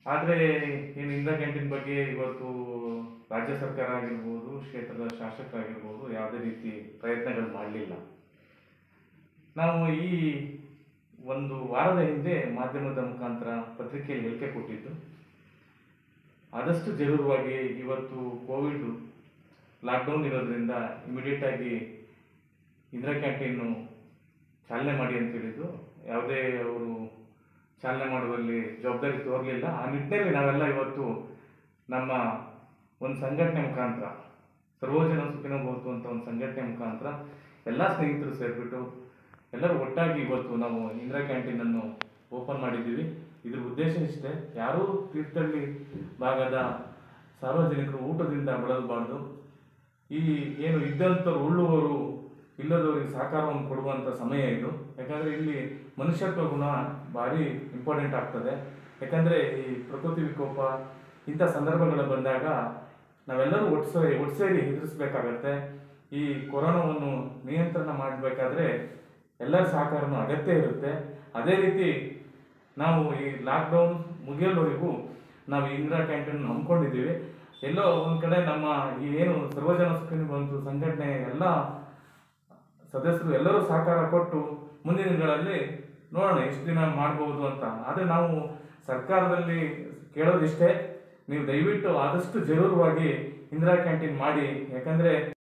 ಆದರೆ ಏನು ಇಂದಿರಾ ಕ್ಯಾಂಟೀನ್ ಬಗ್ಗೆ ಇವತ್ತು ರಾಜ್ಯ ಸರ್ಕಾರ ಆಗಿರ್ಬೋದು ಕ್ಷೇತ್ರದ ಶಾಸಕರಾಗಿರ್ಬೋದು ಯಾವುದೇ ರೀತಿ ಪ್ರಯತ್ನಗಳು ಮಾಡಲಿಲ್ಲ ನಾವು ಈ ಒಂದು ವಾರದ ಹಿಂದೆ ಮಾಧ್ಯಮದ ಮುಖಾಂತರ ಪತ್ರಿಕೆಯಲ್ಲಿ ಹೇಳಿಕೆ ಕೊಟ್ಟಿದ್ದು ಆದಷ್ಟು ಜರೂರವಾಗಿ ಇವತ್ತು ಕೋವಿಡ್ ಲಾಕ್ಡೌನ್ ಇರೋದ್ರಿಂದ ಇಮಿಡಿಯೇಟ್ ಆಗಿ ಇಂದಿರಾ ಕ್ಯಾಂಟೀನು ಚಾಲನೆ ಮಾಡಿ ಅಂತ ಹೇಳಿದ್ದು ಯಾವುದೇ ಅವರು ಚಾಲನೆ ಮಾಡುವಲ್ಲಿ ಜವಾಬ್ದಾರಿ ತೋರಲಿಲ್ಲ ಆ ನಿಟ್ಟಿನಲ್ಲಿ ನಾವೆಲ್ಲ ಇವತ್ತು ನಮ್ಮ ಒಂದು ಸಂಘಟನೆ ಮುಖಾಂತರ ಸರ್ವೋಜನ ಸುಖಿನೋ ಭವತು ಅಂತ ಒಂದು ಸಂಘಟನೆ ಮುಖಾಂತರ ಎಲ್ಲ ಸ್ನೇಹಿತರು ಸೇರಿಬಿಟ್ಟು ಎಲ್ಲರೂ ಒಟ್ಟಾಗಿ ಇವತ್ತು ನಾವು ಇಂದಿರಾ ಕ್ಯಾಂಟೀನನ್ನು ಓಪನ್ ಮಾಡಿದ್ದೀವಿ ಇದ್ರ ಉದ್ದೇಶ ಇಷ್ಟೇ ಯಾರೂ ತೀರ್ಥಹಳ್ಳಿ ಭಾಗದ ಸಾರ್ವಜನಿಕರು ಊಟದಿಂದ ಬಳಲಬಾರ್ದು ಈ ಏನು ಇದ್ದಂಥವ್ರು ಉಳ್ಳುವವರು ಇಲ್ಲದವರಿಗೆ ಸಹಕಾರವನ್ನು ಕೊಡುವಂಥ ಸಮಯ ಇದು ಯಾಕಂದರೆ ಇಲ್ಲಿ ಮನುಷ್ಯತ್ವ ಗುಣ ಭಾರಿ ಇಂಪಾರ್ಟೆಂಟ್ ಆಗ್ತದೆ ಯಾಕಂದರೆ ಈ ಪ್ರಕೃತಿ ವಿಕೋಪ ಇಂಥ ಸಂದರ್ಭಗಳು ಬಂದಾಗ ನಾವೆಲ್ಲರೂ ಒಟ್ಟು ಸೇರಿ ಒಟ್ಟು ಸೇರಿ ಎದುರಿಸ್ಬೇಕಾಗತ್ತೆ ಈ ಕೊರೋನಾವನ್ನು ನಿಯಂತ್ರಣ ಮಾಡಬೇಕಾದ್ರೆ ಎಲ್ಲರ ಸಹಕಾರನೂ ಅಗತ್ಯ ಇರುತ್ತೆ ಅದೇ ರೀತಿ ನಾವು ಈ ಲಾಕ್ಡೌನ್ ಮುಗಿಯೋವರೆಗೂ ನಾವು ಇಂದಿರಾ ಕ್ಯಾಂಟೀನ್ ನಂಬ್ಕೊಂಡಿದ್ದೀವಿ ಎಲ್ಲೋ ಒಂದು ಕಡೆ ನಮ್ಮ ಈ ಏನು ಸರ್ವಜನ ಸುಖಿನ ಬಂತು ಸಂಘಟನೆ ಎಲ್ಲ ಸದಸ್ಯರು ಎಲ್ಲರೂ ಸಹಕಾರ ಕೊಟ್ಟು ಮುಂದಿನ ದಿನಗಳಲ್ಲಿ ನೋಡೋಣ ಎಷ್ಟು ದಿನ ಮಾಡ್ಬೋದು ಅಂತ ಆದರೆ ನಾವು ಸರ್ಕಾರದಲ್ಲಿ ಕೇಳೋದಿಷ್ಟೇ ನೀವು ದಯವಿಟ್ಟು ಆದಷ್ಟು ಜರೂರವಾಗಿ ಇಂದಿರಾ ಕ್ಯಾಂಟೀನ್ ಮಾಡಿ ಯಾಕಂದರೆ